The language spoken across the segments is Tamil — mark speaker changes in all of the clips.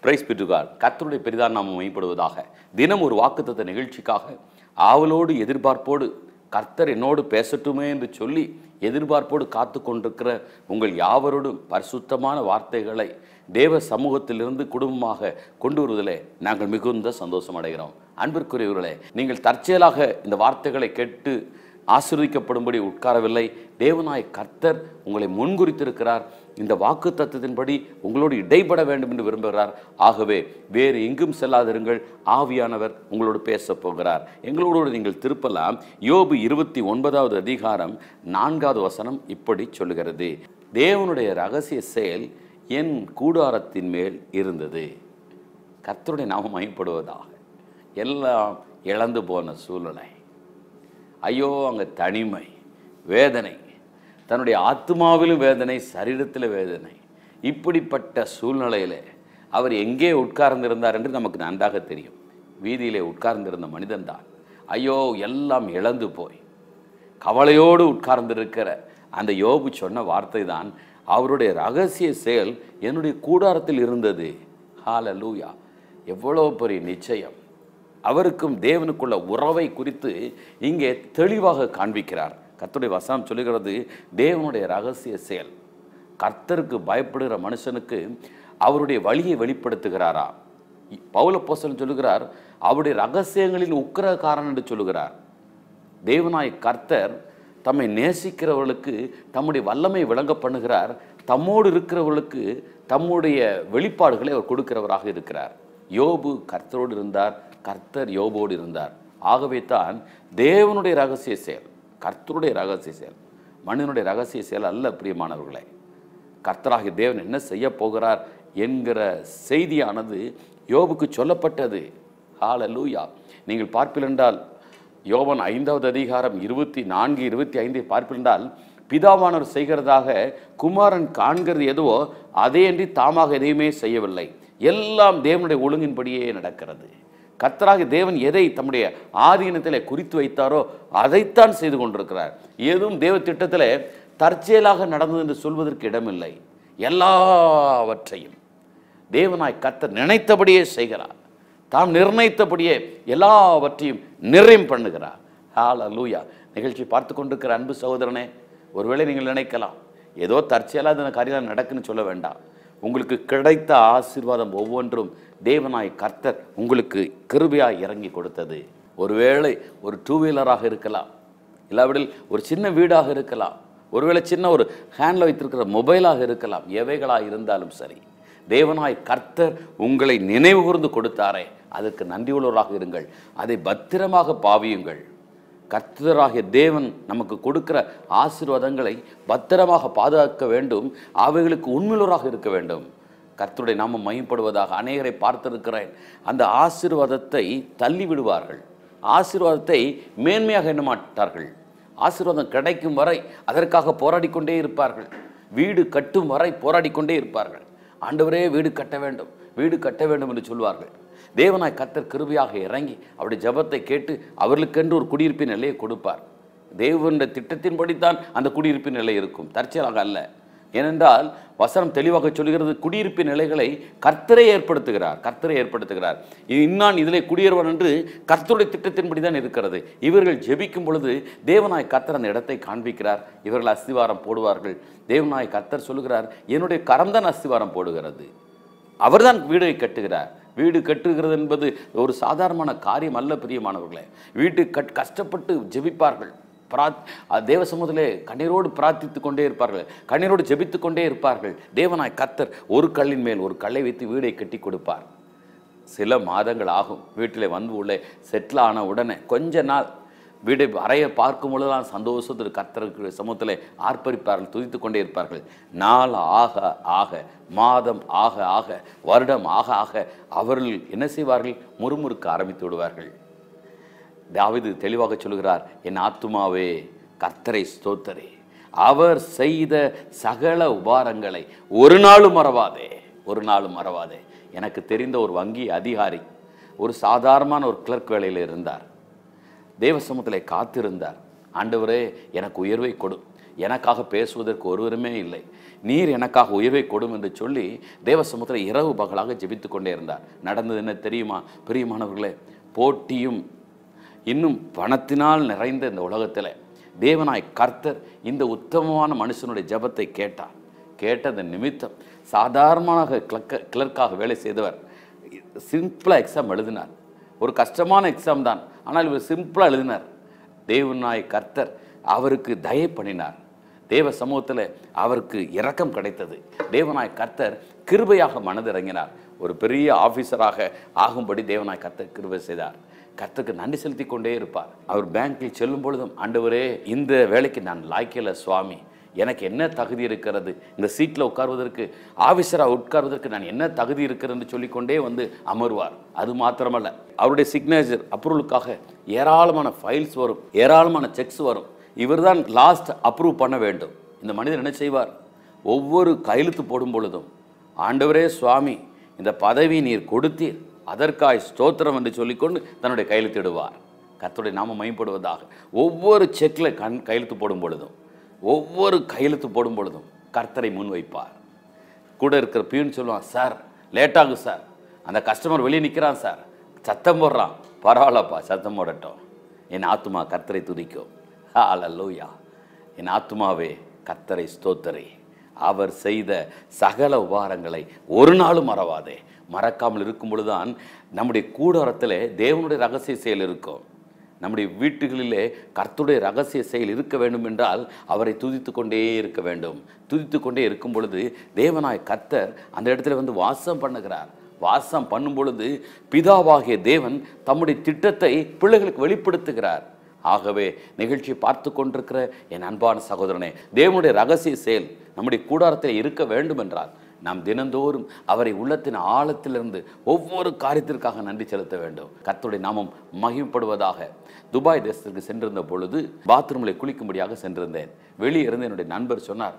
Speaker 1: பிரைஸ் பெற்றுகார் கர்த்தருடைய பெரிதான நாமம் மைப்படுவதாக தினம் ஒரு வாக்குத்தத்த நிகழ்ச்சிக்காக ஆவலோடு எதிர்பார்ப்போடு கர்த்தர் என்னோடு பேசட்டுமே என்று சொல்லி எதிர்பார்ப்போடு காத்து கொண்டிருக்கிற உங்கள் யாவரோடும் பரிசுத்தமான வார்த்தைகளை தேவ சமூகத்திலிருந்து குடும்பமாக கொண்டு வருவதிலே நாங்கள் மிகுந்த சந்தோஷம் அடைகிறோம் அன்பிற்குரியவர்களே நீங்கள் தற்செயலாக இந்த வார்த்தைகளை கேட்டு ஆசீர்வதிக்கப்படும்படி உட்காரவில்லை தேவனாய் கர்த்தர் உங்களை முன்குறித்திருக்கிறார் இந்த வாக்கு தத்துவத்தின்படி உங்களோடு இடைப்பட வேண்டும் என்று விரும்புகிறார் ஆகவே வேறு எங்கும் செல்லாதிருங்கள் ஆவியானவர் உங்களோடு பேசப் போகிறார் எங்களோடு நீங்கள் திருப்பலாம் யோபு இருபத்தி ஒன்பதாவது அதிகாரம் நான்காவது வசனம் இப்படி சொல்லுகிறது தேவனுடைய ரகசிய செயல் என் கூடாரத்தின் மேல் இருந்தது கர்த்தருடைய நாமம் மயப்படுவதாக எல்லாம் இழந்து போன சூழ்நிலை ஐயோ அங்கே தனிமை வேதனை தன்னுடைய ஆத்மாவிலும் வேதனை சரீரத்தில் வேதனை இப்படிப்பட்ட சூழ்நிலையில் அவர் எங்கே உட்கார்ந்திருந்தார் என்று நமக்கு நன்றாக தெரியும் வீதியிலே உட்கார்ந்திருந்த மனிதன்தான் ஐயோ எல்லாம் இழந்து போய் கவலையோடு உட்கார்ந்திருக்கிற அந்த யோபு சொன்ன வார்த்தை தான் அவருடைய ரகசிய செயல் என்னுடைய கூடாரத்தில் இருந்தது ஹாலலூயா எவ்வளோ பெரிய நிச்சயம் அவருக்கும் தேவனுக்குள்ள உறவை குறித்து இங்கே தெளிவாக காண்பிக்கிறார் கர்த்தருடைய வசனம் சொல்லுகிறது தேவனுடைய ரகசிய செயல் கர்த்தருக்கு பயப்படுகிற மனுஷனுக்கு அவருடைய வழியை வெளிப்படுத்துகிறாரா பவுலப்போசன் சொல்லுகிறார் அவருடைய ரகசியங்களின் உக்கிரகாரன் என்று சொல்லுகிறார் தேவனாய் கர்த்தர் தம்மை நேசிக்கிறவர்களுக்கு தம்முடைய வல்லமை விளங்க பண்ணுகிறார் தம்மோடு இருக்கிறவர்களுக்கு தம்முடைய வெளிப்பாடுகளை அவர் கொடுக்கிறவராக இருக்கிறார் யோபு கர்த்தரோடு இருந்தார் கர்த்தர் யோபோடு இருந்தார் ஆகவே தான் தேவனுடைய ரகசிய செயல் கர்த்தருடைய ரகசிய செயல் மனிதனுடைய ரகசிய செயல் அல்ல பிரியமானவர்களே கர்த்தராகிய தேவன் என்ன செய்ய போகிறார் என்கிற செய்தியானது யோபுக்கு சொல்லப்பட்டது ஹாலலூயா நீங்கள் பார்ப்பிலென்றால் யோவன் ஐந்தாவது அதிகாரம் இருபத்தி நான்கு இருபத்தி ஐந்தை பார்ப்பிருந்தால் பிதாவானவர் செய்கிறதாக குமாரன் காண்கிறது எதுவோ அதேயன்றி தாமாக எதையுமே செய்யவில்லை எல்லாம் தேவனுடைய ஒழுங்கின்படியே நடக்கிறது கர்த்தராகிய தேவன் எதை தம்முடைய ஆதீனத்திலே குறித்து வைத்தாரோ அதைத்தான் செய்து கொண்டிருக்கிறார் எதுவும் தேவ திட்டத்திலே தற்செயலாக நடந்தது என்று சொல்வதற்கு இடமில்லை எல்லாவற்றையும் தேவனாய் கர்த்தர் நினைத்தபடியே செய்கிறார் தாம் நிர்ணயித்தபடியே எல்லாவற்றையும் நிறையும் பண்ணுகிறார் ஹalleluya நிகழ்ச்சி பார்த்து கொண்டிருக்கிற அன்பு சகோதரனே ஒருவேளை நீங்கள் நினைக்கலாம் ஏதோ தற்செயலாக இந்த காரியம் நடக்குன்னு சொல்ல வேண்டாம் உங்களுக்கு கிடைத்த ஆசீர்வாதம் ஒவ்வொன்றும் தேவனாய் கர்த்தர் உங்களுக்கு கிருபையாய் இறங்கி கொடுத்தது ஒருவேளை ஒரு டூ வீலராக இருக்கலாம் இல்லாவிடில் ஒரு சின்ன வீடாக இருக்கலாம் ஒருவேளை சின்ன ஒரு ஹேண்டில் வைத்திருக்கிற மொபைலாக இருக்கலாம் எவைகளாக இருந்தாலும் சரி தேவனாய் கர்த்தர் உங்களை நினைவு கூர்ந்து கொடுத்தாரே அதற்கு நன்றியுள்ளவராக இருங்கள் அதை பத்திரமாக பாவியுங்கள் கர்த்தராகிய தேவன் நமக்கு கொடுக்கிற ஆசீர்வாதங்களை பத்திரமாக பாதுகாக்க வேண்டும் அவைகளுக்கு உண்மையுள்ளவராக இருக்க வேண்டும் கர்த்தருடைய நாமம் மையப்படுவதாக அநேகரை பார்த்திருக்கிறேன் அந்த ஆசீர்வாதத்தை தள்ளி விடுவார்கள் ஆசீர்வாதத்தை மேன்மையாக எண்ண மாட்டார்கள் ஆசீர்வாதம் கிடைக்கும் வரை அதற்காக போராடிக்கொண்டே இருப்பார்கள் வீடு கட்டும் வரை போராடிக்கொண்டே இருப்பார்கள் ஆண்டவரே வீடு கட்ட வேண்டும் வீடு கட்ட வேண்டும் என்று சொல்வார்கள் தேவனாய் கர்த்தர் கிருபையாக இறங்கி அவருடைய ஜெபத்தை கேட்டு அவர்களுக்கென்று ஒரு குடியிருப்பின் நிலையை கொடுப்பார் தேவனுடைய திட்டத்தின்படித்தான் அந்த குடியிருப்பின் நிலை இருக்கும் தற்செயலாக அல்ல ஏனென்றால் வசனம் தெளிவாக சொல்கிறது குடியிருப்பின் நிலைகளை கர்த்தரை ஏற்படுத்துகிறார் கர்த்தரை ஏற்படுத்துகிறார் இன்னான் இதிலே குடியேறுவான் என்று கர்த்தருடைய திட்டத்தின்படி தான் இருக்கிறது இவர்கள் ஜெபிக்கும் பொழுது தேவனாய் கர்த்தர் அந்த இடத்தை காண்பிக்கிறார் இவர்கள் அஸ்திவாரம் போடுவார்கள் தேவனாய் கர்த்தர் சொல்லுகிறார் என்னுடைய கரம்தான் அஸ்திவாரம் போடுகிறது அவர்தான் வீடை கட்டுகிறார் வீடு கட்டுகிறது என்பது ஒரு சாதாரணமான காரியம் அல்ல பிரியமானவர்களே வீட்டு கட் கஷ்டப்பட்டு ஜெபிப்பார்கள் பிராத் தேவ சமூகத்திலே கண்ணீரோடு பிரார்த்தித்து கொண்டே இருப்பார்கள் கண்ணீரோடு ஜெபித்து கொண்டே இருப்பார்கள் தேவனாய் கர்த்தர் ஒரு கல்லின் மேல் ஒரு கல்லை வைத்து வீடை கட்டி கொடுப்பார் சில மாதங்கள் ஆகும் வீட்டிலே வந்து உள்ளே செட்டில் ஆன உடனே கொஞ்ச நாள் வீடை அறையை பார்க்கும் பொழுதுதான் சந்தோஷத்தில் கர்த்தருக்கு சமூகத்தில் ஆர்ப்பரிப்பார்கள் துதித்து கொண்டே இருப்பார்கள் நாள் ஆக ஆக மாதம் ஆக ஆக வருடம் ஆக ஆக அவர்கள் என்ன செய்வார்கள் முறுமுறுக்க ஆரம்பித்து விடுவார்கள் தாவீது தெளிவாக சொல்கிறார் என் ஆத்துமாவே கர்த்தரை ஸ்தோத்தரே அவர் செய்த சகல உபாரங்களை ஒரு நாளும் மறவாதே ஒரு நாளும் மறவாதே எனக்கு தெரிந்த ஒரு வங்கி அதிகாரி ஒரு சாதாரணமான ஒரு கிளர்க் வேலையில் இருந்தார் தேவ சமூகத்திலே காத்திருந்தார் ஆண்டவரே எனக்கு உயர்வை கொடு எனக்காக பேசுவதற்கு ஒருவருமே இல்லை நீர் எனக்காக உயர்வை கொடும் என்று சொல்லி தேவசமுத்திர இரவு பகலாக ஜெபித்து கொண்டே இருந்தார் நடந்தது என்ன தெரியுமா பிரியமானவர்களே போட்டியும் இன்னும் பணத்தினால் நிறைந்த இந்த உலகத்தில் தேவனாய் கர்த்தர் இந்த உத்தமமான மனுஷனுடைய ஜெபத்தை கேட்டார் கேட்டது நிமித்தம் சாதாரணமாக கிளர்க்க கிளர்க்காக வேலை செய்தவர் சிம்பிளாக எக்ஸாம் எழுதினார் ஒரு கஷ்டமான எக்ஸாம் தான் ஆனால் இவர் சிம்பிளாக எழுதினார் தேவனாய் கர்த்தர் அவருக்கு தயை பண்ணினார் தேவ சமூகத்தில் அவருக்கு இரக்கம் கிடைத்தது தேவனாய் கர்த்தர் கிருபையாக மனதிறங்கினார் ஒரு பெரிய ஆபீசராக ஆகும்படி தேவனாய் கர்த்தர் கிருபை செய்தார் கர்த்தருக்கு நன்றி செலுத்தி கொண்டே இருப்பார் அவர் பேங்கில் செல்லும் பொழுதும் ஆண்டவரே இந்த வேலைக்கு நான் லாய்க்கல சுவாமி எனக்கு என்ன தகுதி இருக்கிறது இந்த சீட்டில் உட்கார்வதற்கு ஆஃபீஸராக உட்கார்வதற்கு நான் என்ன தகுதி இருக்கிறதுன்னு சொல்லிக்கொண்டே வந்து அமர்வார் அது மாத்திரமல்ல அவருடைய சிக்னேச்சர் அப்ரூவலுக்காக ஏராளமான ஃபைல்ஸ் வரும் ஏராளமான செக்ஸ் வரும் இவர்தான் லாஸ்ட் அப்ரூவ் பண்ண வேண்டும் இந்த மனிதர் என்ன செய்வார் ஒவ்வொரு கையெழுத்து போடும் பொழுதும் ஆண்டவரே சுவாமி இந்த பதவி நீர் கொடுத்தீர் அதற்காய் ஸ்தோத்திரம் என்று சொல்லிக்கொண்டு தன்னுடைய கையெழுத்திடுவார் கர்த்தருடைய நாம மையப்படுவதாக ஒவ்வொரு செக்கில் கண் கையெழுத்து போடும் பொழுதும் ஒவ்வொரு கையெழுத்து போடும் பொழுதும் கர்த்தரை முன்வைப்பார் கூட இருக்கிற பியூன் சொல்லுவான் சார் லேட் ஆகும் சார் அந்த கஸ்டமர் வெளியே நிற்கிறான் சார் சத்தம் போடுறான் பரவாயில்லப்பா சத்தம் போடட்டும் என் ஆத்துமா கர்த்தரை துதிக்கும் ஹalleluya என் ஆத்துமாவே கர்த்தரை ஸ்தோத்தரே அவர் செய்த சகல உபாரங்களை ஒரு நாளும் மறவாதே மறக்காமல் இருக்கும் பொழுதுதான் நம்முடைய கூடாரத்தில் தேவனுடைய ரகசிய செயல் இருக்கும் நம்முடைய வீட்டுகளிலே கர்த்தருடைய ரகசிய செயல் இருக்க வேண்டும் என்றால் அவரை துதித்து கொண்டே இருக்க வேண்டும் துதித்து கொண்டே இருக்கும் பொழுது தேவனாய் கர்த்தர் அந்த இடத்துல வந்து வாசம் பண்ணுகிறார் வாசம் பண்ணும் பொழுது பிதாவாகிய தேவன் தம்முடைய திட்டத்தை பிள்ளைகளுக்கு வெளிப்படுத்துகிறார் ஆகவே நிகழ்ச்சியை பார்த்து கொண்டிருக்கிற என் அன்பான சகோதரனே தேவனுடைய ரகசிய செயல் நம்முடைய கூடாரத்தில் இருக்க வேண்டும் என்றால் நாம் தினந்தோறும் அவரை உள்ளத்தின் ஆழத்திலிருந்து ஒவ்வொரு காரியத்திற்காக நன்றி செலுத்த வேண்டும் கர்த்தருடைய நாமம் மகிமைப்படுவதாக துபாய் தேசத்திற்கு சென்றிருந்த பொழுது பாத்ரூமில் குளிக்கும்படியாக சென்றிருந்தேன் வெளியே இருந்து என்னுடைய நண்பர் சொன்னார்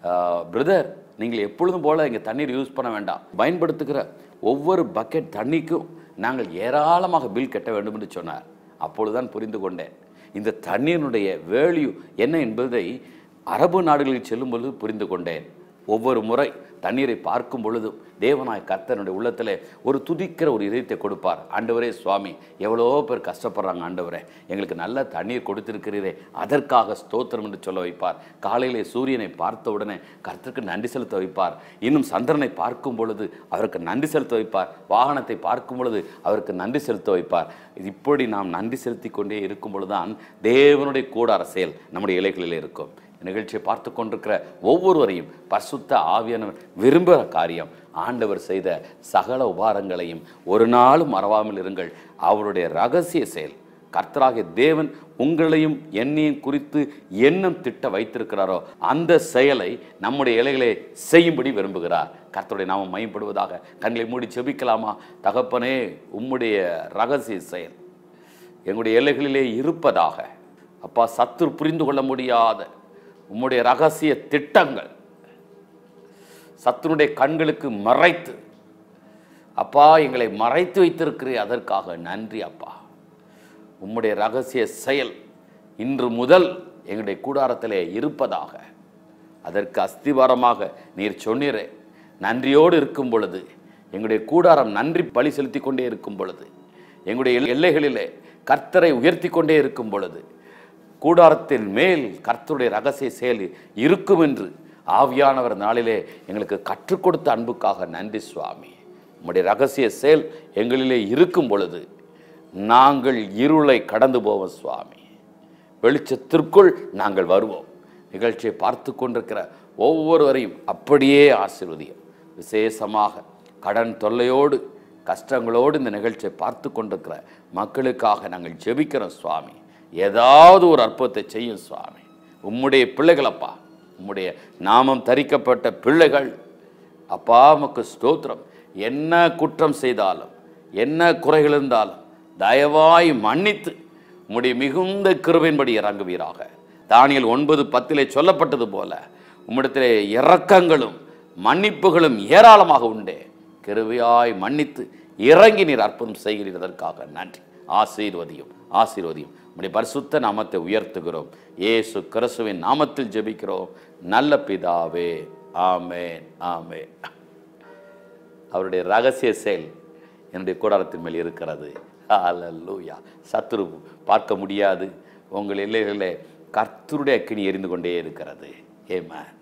Speaker 1: பிரதர் நீங்கள் எப்பொழுதும் போல இங்கே தண்ணீர் யூஸ் பண்ண வேண்டாம் பயன்படுத்துகிற ஒவ்வொரு பக்கெட் தண்ணிக்கும் நாங்கள் ஏராளமாக பில் கட்ட வேண்டும் என்று சொன்னார் அப்பொழுதுதான் புரிந்து கொண்டேன் இந்த தண்ணீரினுடைய வேல்யூ என்ன என்பதை அரபு நாடுகளில் செல்லும் பொழுது புரிந்து கொண்டேன் ஒவ்வொரு முறை தண்ணீரை பார்க்கும் பொழுதும் தேவனாய் கர்த்தனுடைய உள்ளத்தில் ஒரு துதிக்கிற ஒரு இதயத்தை கொடுப்பார் ஆண்டவரே சுவாமி எவ்வளோ பேர் கஷ்டப்படுறாங்க ஆண்டவரே எங்களுக்கு நல்ல தண்ணீர் கொடுத்திருக்கிறீரே அதற்காக ஸ்தோத்திரம் என்று சொல்ல வைப்பார் காலையிலே சூரியனை பார்த்த உடனே கர்த்தருக்கு நன்றி செலுத்த வைப்பார் இன்னும் சந்திரனை பார்க்கும் பொழுது அவருக்கு நன்றி செலுத்த வைப்பார் வாகனத்தை பார்க்கும் பொழுது அவருக்கு நன்றி செலுத்த வைப்பார் இப்படி நாம் நன்றி செலுத்தி கொண்டே இருக்கும் பொழுதுதான் தேவனுடைய கூடார செயல் நம்முடைய இலைகளில் இருக்கும் நிகழ்ச்சியை பார்த்து கொண்டிருக்கிற ஒவ்வொருவரையும் பரிசுத்த ஆவியானவர் விரும்புகிற காரியம் ஆண்டவர் செய்த சகல உபாரங்களையும் ஒரு நாளும் மறவாமல் இருங்கள் அவருடைய ரகசிய செயல் கர்த்தராகிய தேவன் உங்களையும் என்னையும் குறித்து எண்ணம் திட்ட வைத்திருக்கிறாரோ அந்த செயலை நம்முடைய இலைகளை செய்யும்படி விரும்புகிறார் கர்த்தருடைய நாமம் மையப்படுவதாக கண்களை மூடி செபிக்கலாமா தகப்பனே உம்முடைய ரகசிய செயல் எங்களுடைய எல்லைகளிலே இருப்பதாக அப்பா சத்துரு புரிந்து கொள்ள முடியாத உம்முடைய ரகசிய திட்டங்கள் சத்துருடைய கண்களுக்கு மறைத்து அப்பா எங்களை மறைத்து வைத்திருக்கிறீர் அதற்காக நன்றி அப்பா உம்முடைய ரகசிய செயல் இன்று முதல் எங்களுடைய கூடாரத்திலே இருப்பதாக அதற்கு அஸ்திவாரமாக நீர் சொன்னீரே நன்றியோடு இருக்கும் பொழுது எங்களுடைய கூடாரம் நன்றி பலி செலுத்தி கொண்டே இருக்கும் பொழுது எங்களுடைய எல்- எல்லைகளிலே கர்த்தரை உயர்த்தி கொண்டே இருக்கும் பொழுது கூடாரத்தின் மேல் கர்த்தருடைய ரகசிய செயல் இருக்கும் என்று ஆவியானவர் நாளிலே எங்களுக்கு கற்றுக் கொடுத்த அன்புக்காக நன்றி சுவாமி உம்முடைய ரகசிய செயல் எங்களிலே இருக்கும் பொழுது நாங்கள் இருளை கடந்து போவோம் சுவாமி வெளிச்சத்திற்குள் நாங்கள் வருவோம் நிகழ்ச்சியை பார்த்து கொண்டிருக்கிற ஒவ்வொருவரையும் அப்படியே ஆசீர்வதியும் விசேஷமாக கடன் தொல்லையோடு கஷ்டங்களோடு இந்த நிகழ்ச்சியை பார்த்து கொண்டிருக்கிற மக்களுக்காக நாங்கள் ஜெபிக்கிறோம் சுவாமி ஏதாவது ஒரு அற்புதத்தை செய்யும் சுவாமி உம்முடைய பிள்ளைகளப்பா உம்முடைய நாமம் தரிக்கப்பட்ட பிள்ளைகள் அப்பா உமக்கு ஸ்தோத்திரம் என்ன குற்றம் செய்தாலும் என்ன குறைகள் இருந்தாலும் தயவாய் மன்னித்து உம்முடைய மிகுந்த கிருபையின்படி இறங்குவீராக தானியல் ஒன்பது பத்திலே சொல்லப்பட்டது போல உம்மிடத்திலே இரக்கங்களும் மன்னிப்புகளும் ஏராளமாக உண்டே கிருபையாய் மன்னித்து இறங்கி நீர் அற்புதம் செய்கிறீர் அதற்காக நன்றி ஆசீர்வதியும் ஆசீர்வதியும் நம்முடைய பரிசுத்த நாமத்தை உயர்த்துகிறோம் இயேசு கிறிஸ்துவின் நாமத்தில் ஜெபிக்கிறோம் நல்ல பிதாவே ஆமென் ஆமென் அவருடைய ரகசிய செயல் என்னுடைய கூடாரத்தின் மேல் இருக்கிறது அல்லூயா சத்துரு பார்க்க முடியாது உங்கள் எல்லைகளிலே கர்த்தருடைய அக்கினி எரிந்து கொண்டே இருக்கிறது ஏமா